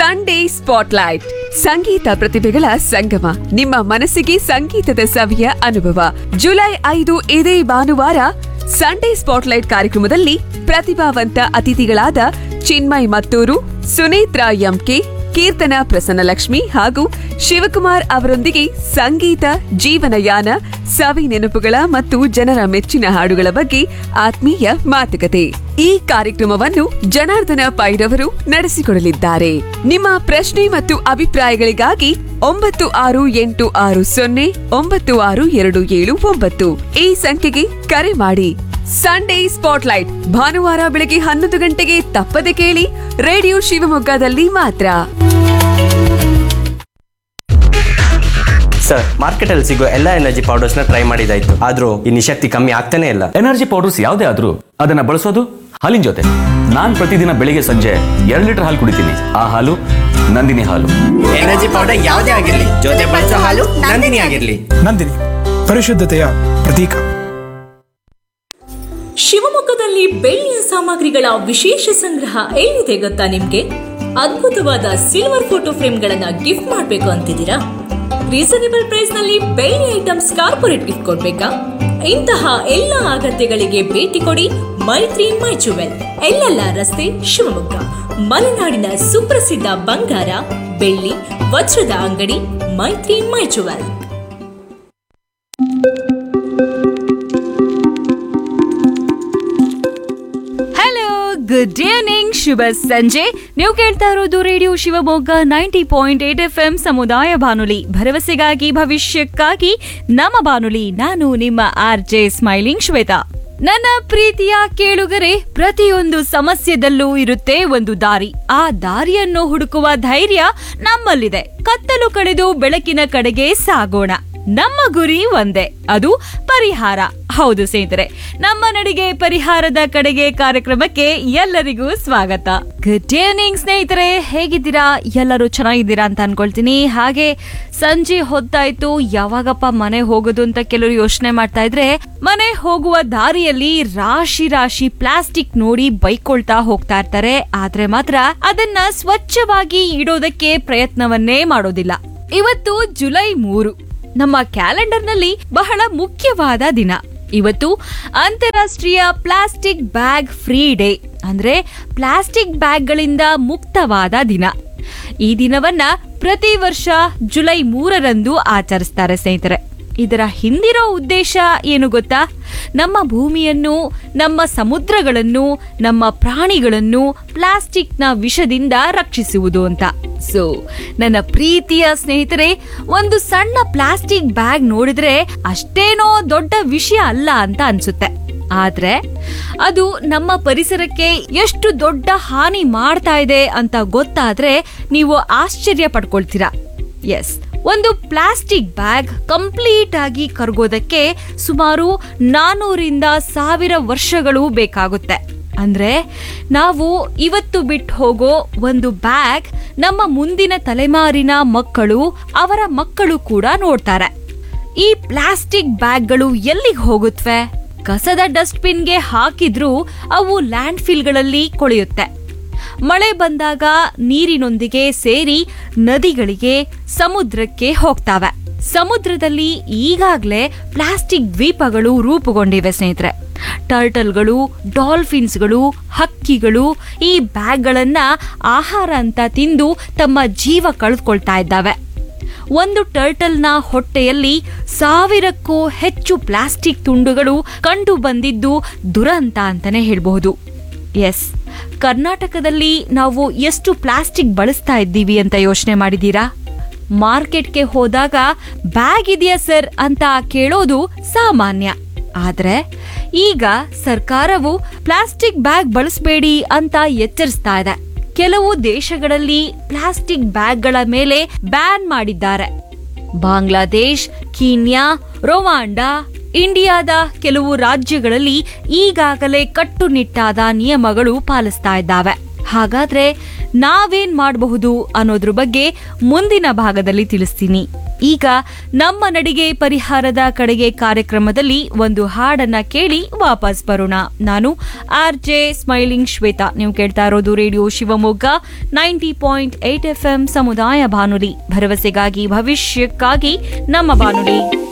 Sunday spotlight ಸಂಗೀತ ಪ್ರತಿಭೆಗಳ ಸಂಗಮ ನಿಮ್ಮ ಮನಸ್ಸಿಗೆ ಸಂಗೀತದ ಸವಿಯ ಅನುಭವ ಜುಲೈ ಐದು ಇದೇ ಭಾನುವಾರ ಸಂಡೇ ಸ್ಪಾಟ್ಲೈಟ್ ಕಾರ್ಯಕ್ರಮದಲ್ಲಿ ಪ್ರತಿಭಾವಂತ ಅತಿಥಿಗಳಾದ ಚಿನ್ಮಯ್ ಮತ್ತೂರು ಸುನೇತ್ರ ಎಂಕೆ ಕೀರ್ತನ ಪ್ರಸನ್ನಲಕ್ಷ್ಮಿ ಹಾಗೂ ಶಿವಕುಮಾರ್ ಅವರೊಂದಿಗೆ ಸಂಗೀತ ಜೀವನಯಾನ ಸವಿ ನೆನಪುಗಳ ಮತ್ತು ಜನರ ಮೆಚ್ಚಿನ ಹಾಡುಗಳ ಬಗ್ಗೆ ಆತ್ಮೀಯ ಮಾತುಕತೆ ಈ ಕಾರ್ಯಕ್ರಮವನ್ನು ಜನಾರ್ದನ ಪೈರವರು ನಡೆಸಿಕೊಡಲಿದ್ದಾರೆ ನಿಮ್ಮ ಪ್ರಶ್ನೆ ಮತ್ತು ಅಭಿಪ್ರಾಯಗಳಿಗಾಗಿ ಒಂಬತ್ತು ಆರು ಎಂಟು ಆರು ಸೊನ್ನೆ ಒಂಬತ್ತು ಆರು ಎರಡು ಏಳು ಒಂಬತ್ತು ಈ ಸಂಖ್ಯೆಗೆ ಕರೆ ಮಾಡಿ ಸಂಡೇ ಸ್ಪಾಟ್ಲೈಟ್ ಭಾನುವಾರ ಬೆಳಗ್ಗೆ ಹನ್ನೊಂದು ಗಂಟೆಗೆ ತಪ್ಪದೆ ಕೇಳಿ ರೇಡಿಯೋ ಶಿವಮೊಗ್ಗದಲ್ಲಿ ಮಾತ್ರ ಸರ್ ಮಾರ್ಕೆಟಲ್ಲಿ ಸಿಗೋ ಎಲ್ಲ ಎನರ್ಜಿ ಪೌಡರ್ಸ್ನ ಟ್ರೈ ಮಾಡಿದಾಯ್ತು ಆದ್ರೂ ಈ ನಿಶಕ್ತಿ ಕಮ್ಮಿ ಆಗ್ತಾನೆ ಇಲ್ಲ ಎನರ್ಜಿ ಪೌಡರ್ಸ್ ಯಾವುದೇ ಆದ್ರೂ ಅದನ್ನ ಬಳಸೋದು ಹಾಲಿನ ಜೊತೆ ನಾನ್ ಪ್ರತಿದಿನ ಬೆಳಿಗ್ಗೆ ಸಂಜೆ ಎರಡು ಲೀಟರ್ ಹಾಲು ಕುಡಿತೀನಿ ಆ ಹಾಲು ನಂದಿನಿ ಹಾಲು ಎನರ್ಜಿ ಪೌಡರ್ ಯಾವುದೇ ಆಗಿರ್ಲಿ ಜೊತೆ ಬಳಸೋ ಹಾಲು ನಂದಿನಿ ಆಗಿರ್ಲಿ ನಂದಿನಿ ಪರಿಶುದ್ಧತೆಯ ಪ್ರತೀಕ ಶಿವಮೊಗ್ಗದಲ್ಲಿ ಬೆಳ್ಳಿಯ ಸಾಮಗ್ರಿಗಳ ವಿಶೇಷ ಸಂಗ್ರಹ ಎಲ್ಲಿದೆ ಗೊತ್ತಾ ನಿಮ್ಗೆ ಅದ್ಭುತವಾದ ಸಿಲ್ವರ್ ಫೋಟೋ ಫ್ರೇಮ್ಗಳನ್ನ ಗಿಫ್ಟ್ ಮಾಡ್ಬೇಕು ಅಂತಿದ್ದೀರಾ ರೀಸನೇಬಲ್ ಪ್ರೈಸ್ ನಲ್ಲಿ ಬೆಳ್ಳಿ ಐಟಮ್ಸ್ ಕಾರ್ಪೊರೇಟ್ ಗಿಫ್ಟ್ ಕೊಡ್ಬೇಕಾ ಇಂತಹ ಎಲ್ಲ ಅಗತ್ಯಗಳಿಗೆ ಭೇಟಿ ಕೊಡಿ ಮೈತ್ರಿ ಮೈ ಜುವೆಲ್ ಎಲ್ಲೆಲ್ಲ ರಸ್ತೆ ಶಿವಮೊಗ್ಗ ಮಲೆನಾಡಿನ ಸುಪ್ರಸಿದ್ಧ ಬಂಗಾರ ಬೆಳ್ಳಿ ವಜ್ರದ ಅಂಗಡಿ Maithri my jewel hello good evening ಶುಭ ಸಂಜೆ ನೀವು ಕೇಳ್ತಾ ಇರೋದು radio Shivamogga ninety point eight F M ಸಮುದಾಯ ಬಾನುಲಿ ಭರವಸೆಗಾಗಿ ಭವಿಷ್ಯಕ್ಕಾಗಿ ನಮ್ಮ ಬಾನುಲಿ ನಾನು ನಿಮ್ಮ ಆರ್ ಜೆ ಸ್ಮೈಲಿಂಗ್ ಶ್ವೇತಾ ನನ್ನ ಪ್ರೀತಿಯ ಕೇಳುಗರೆ ಪ್ರತಿಯೊಂದು ಸಮಸ್ಯೆದಲ್ಲೂ ಇರುತ್ತೆ ಒಂದು ದಾರಿ ಆ ದಾರಿಯನ್ನು ಹುಡುಕುವ ಧೈರ್ಯ ನಮ್ಮಲ್ಲಿದೆ ಕತ್ತಲು ಕಳೆದು ಬೆಳಕಿನ ಕಡೆಗೆ ಸಾಗೋಣ ನಮ್ಮ ಗುರಿ ಒಂದೇ ಅದು ಪರಿಹಾರ ಹೌದು ಸ್ನೇಹಿತರೆ ನಮ್ಮ ನಡಿಗೆ ಪರಿಹಾರದ ಕಡೆಗೆ ಕಾರ್ಯಕ್ರಮಕ್ಕೆ ಎಲ್ಲರಿಗೂ ಸ್ವಾಗತ ಗುಡ್ ಈವ್ನಿಂಗ್ ಸ್ನೇಹಿತರೆ ಹೇಗಿದ್ದೀರಾ ಎಲ್ಲರೂ ಚೆನ್ನಾಗಿದ್ದೀರಾ ಅಂತ ಅನ್ಕೊಳ್ತೀನಿ ಹಾಗೆ ಸಂಜೆ ಹೊತ್ತಾಯ್ತು ಯಾವಾಗಪ್ಪ ಮನೆ ಹೋಗೋದು ಅಂತ ಕೆಲವರು ಯೋಚನೆ ಮಾಡ್ತಾ ಇದ್ರೆ ಮನೆ ಹೋಗುವ ದಾರಿಯಲ್ಲಿ ರಾಶಿ ರಾಶಿ ಪ್ಲಾಸ್ಟಿಕ್ ನೋಡಿ ಬೈಕೊಳ್ತಾ ಹೋಗ್ತಾ ಇರ್ತಾರೆ ಆದ್ರೆ ಮಾತ್ರ ಅದನ್ನ ಸ್ವಚ್ಛವಾಗಿ ಇಡೋದಕ್ಕೆ ಪ್ರಯತ್ನವನ್ನೇ ಮಾಡೋದಿಲ್ಲ ಇವತ್ತು ಜುಲೈ ಮೂರು ನಮ್ಮ ಕ್ಯಾಲೆಂಡರ್ನಲ್ಲಿ ಬಹಳ ಮುಖ್ಯವಾದ ದಿನ ಇವತ್ತು ಅಂತಾರಾಷ್ಟ್ರೀಯ ಪ್ಲಾಸ್ಟಿಕ್ ಬ್ಯಾಗ್ ಫ್ರೀ ಡೇ ಅಂದ್ರೆ ಪ್ಲಾಸ್ಟಿಕ್ ಬ್ಯಾಗ್ಗಳಿಂದ ಮುಕ್ತವಾದ ದಿನ ಈ ದಿನವನ್ನ ಪ್ರತಿ ವರ್ಷ ಜುಲೈ ಮೂರರಂದು ಆಚರಿಸ್ತಾರೆ ಸ್ನೇಹಿತರೆ ಇದರ ಹಿಂದಿರೋ ಉದ್ದೇಶ ಏನು ಗೊತ್ತಾ ನಮ್ಮ ಭೂಮಿಯನ್ನು ನಮ್ಮ ಸಮುದ್ರಗಳನ್ನು ನಮ್ಮ ಪ್ರಾಣಿಗಳನ್ನು ಪ್ಲಾಸ್ಟಿಕ್ನ ವಿಷದಿಂದ ರಕ್ಷಿಸುವುದು ಅಂತ ಸೊ ನನ್ನ ಪ್ರೀತಿಯ ಸ್ನೇಹಿತರೆ ಒಂದು ಸಣ್ಣ ಪ್ಲಾಸ್ಟಿಕ್ ಬ್ಯಾಗ್ ನೋಡಿದ್ರೆ ಅಷ್ಟೇನೋ ದೊಡ್ಡ ವಿಷಯ ಅಲ್ಲ ಅಂತ ಅನ್ಸುತ್ತೆ ಆದ್ರೆ ಅದು ನಮ್ಮ ಪರಿಸರಕ್ಕೆ ಎಷ್ಟು ದೊಡ್ಡ ಹಾನಿ ಮಾಡ್ತಾ ಇದೆ ಅಂತ ಗೊತ್ತಾದ್ರೆ ನೀವು ಆಶ್ಚರ್ಯ ಪಡ್ಕೊಳ್ತೀರಾ ಎಸ್ ಒಂದು ಪ್ಲಾಸ್ಟಿಕ್ ಬ್ಯಾಗ್ ಕಂಪ್ಲೀಟ್ ಆಗಿ ಕರಗೋದಕ್ಕೆ ಸುಮಾರು ನಾನೂರಿಂದ ಸಾವಿರ ವರ್ಷಗಳು ಬೇಕಾಗುತ್ತೆ ಅಂದ್ರೆ ನಾವು ಇವತ್ತು ಬಿಟ್ಟು ಹೋಗೋ ಒಂದು ಬ್ಯಾಗ್ ನಮ್ಮ ಮುಂದಿನ ತಲೆಮಾರಿನ ಮಕ್ಕಳು ಅವರ ಮಕ್ಕಳು ಕೂಡ ನೋಡ್ತಾರೆ ಈ ಪ್ಲಾಸ್ಟಿಕ್ ಬ್ಯಾಗ್ಗಳು ಎಲ್ಲಿಗೆ ಹೋಗುತ್ತವೆ ಕಸದ ಡಸ್ಟ್ಬಿನ್ಗೆ ಹಾಕಿದ್ರೂ ಅವು ಲ್ಯಾಂಡ್ ಫಿಲ್ಗಳಲ್ಲಿ ಕೊಳೆಯುತ್ತೆ ಮಳೆ ಬಂದಾಗ ನೀರಿನೊಂದಿಗೆ ಸೇರಿ ನದಿಗಳಿಗೆ ಸಮುದ್ರಕ್ಕೆ ಹೋಗ್ತಾವೆ ಸಮುದ್ರದಲ್ಲಿ ಈಗಾಗಲೇ ಪ್ಲಾಸ್ಟಿಕ್ ದ್ವೀಪಗಳು ರೂಪುಗೊಂಡಿವೆ ಸ್ನೇಹಿತರೆ ಟರ್ಟಲ್ಗಳು ಡಾಲ್ಫಿನ್ಸ್ಗಳು ಹಕ್ಕಿಗಳು ಈ ಬ್ಯಾಗ್ಗಳನ್ನ ಆಹಾರ ಅಂತ ತಿಂದು ತಮ್ಮ ಜೀವ ಕಳೆದುಕೊಳ್ತಾ ಇದ್ದಾವೆ ಒಂದು ಟರ್ಟಲ್ನ ಹೊಟ್ಟೆಯಲ್ಲಿ ಸಾವಿರಕ್ಕೂ ಹೆಚ್ಚು ಪ್ಲಾಸ್ಟಿಕ್ ತುಂಡುಗಳು ಕಂಡು ಬಂದಿದ್ದು ದುರಂತ ಅಂತಾನೆ ಹೇಳ್ಬಹುದು ಎಸ್ ಕರ್ನಾಟಕದಲ್ಲಿ ನಾವು ಎಷ್ಟು ಪ್ಲಾಸ್ಟಿಕ್ ಬಳಸ್ತಾ ಇದ್ದೀವಿ ಅಂತ ಯೋಚನೆ ಮಾಡಿದೀರಾ ಮಾರ್ಕೆಟ್ಗೆ ಹೋದಾಗ ಬ್ಯಾಗ್ ಇದೆಯಾ ಸರ್ ಅಂತ ಕೇಳೋದು ಸಾಮಾನ್ಯ ಆದ್ರೆ ಈಗ ಸರ್ಕಾರವು ಪ್ಲಾಸ್ಟಿಕ್ ಬ್ಯಾಗ್ ಬಳಸಬೇಡಿ ಅಂತ ಎಚ್ಚರಿಸ್ತಾ ಇದೆ ಕೆಲವು ದೇಶಗಳಲ್ಲಿ ಪ್ಲಾಸ್ಟಿಕ್ ಬ್ಯಾಗ್ಗಳ ಮೇಲೆ ಬ್ಯಾನ್ ಮಾಡಿದ್ದಾರೆ ಬಾಂಗ್ಲಾದೇಶ್ ಕೀನ್ಯಾ ರೊವಾಂಡಾ ಇಂಡಿಯಾದ ಕೆಲವು ರಾಜ್ಯಗಳಲ್ಲಿ ಈಗಾಗಲೇ ಕಟ್ಟುನಿಟ್ಟಾದ ನಿಯಮಗಳು ಪಾಲಿಸ್ತಾ ಇದ್ದಾವೆ ಹಾಗಾದ್ರೆ ನಾವೇನ್ ಮಾಡಬಹುದು ಅನ್ನೋದ್ರ ಬಗ್ಗೆ ಮುಂದಿನ ಭಾಗದಲ್ಲಿ ತಿಳಿಸ್ತೀನಿ ಈಗ ನಮ್ಮ ನಡಿಗೆ ಪರಿಹಾರದ ಕಡೆಗೆ ಕಾರ್ಯಕ್ರಮದಲ್ಲಿ ಒಂದು ಹಾಡನ್ನ ಕೇಳಿ ವಾಪಸ್ ಬರೋಣ ನಾನು ಆರ್ ಜೆ ಸ್ಮೈಲಿಂಗ್ ಶ್ವೇತಾ ನೀವು ಕೇಳ್ತಾ ಇರೋದು radio Shivamogga ninety point eight F M ಸಮುದಾಯ ಬಾನುಲಿ ಭರವಸೆಗಾಗಿ ಭವಿಷ್ಯಕ್ಕಾಗಿ ನಮ್ಮ ಬಾನುಲಿ